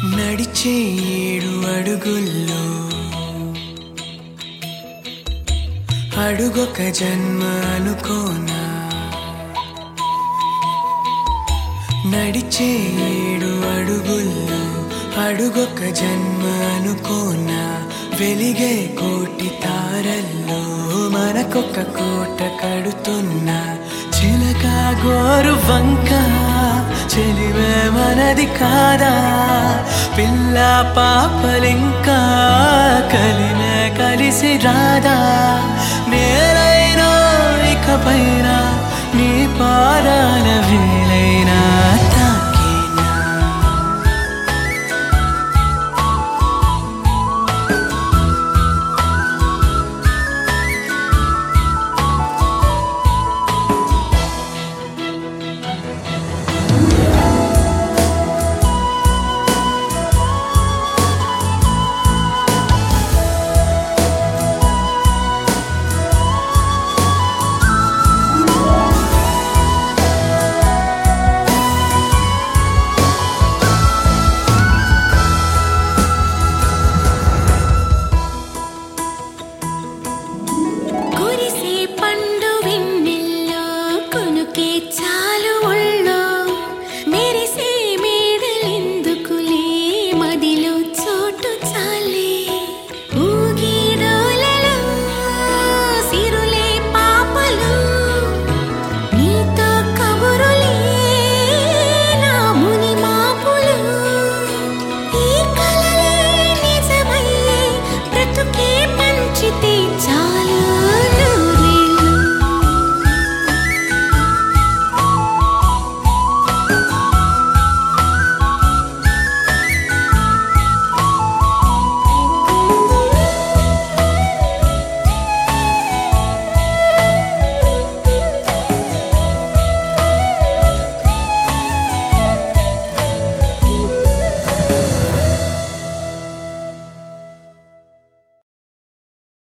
నడిచే ఏడు అడుగుల్లో అడుగొక జన్మ అనుకోనా నడిచే ఏడు అడుగుల్లో అడుగొక జన్మ అనుకోనా వెలిగే కోటి తారల్లో మనకొక కోట కడుతున్నా చిలక గోరు వంక చెలివే మనది కాదా పిల్ల పాపలింకా కలిమే కలిసి రాదా నేలైనా ఇకపైన నీ పాదాల వేద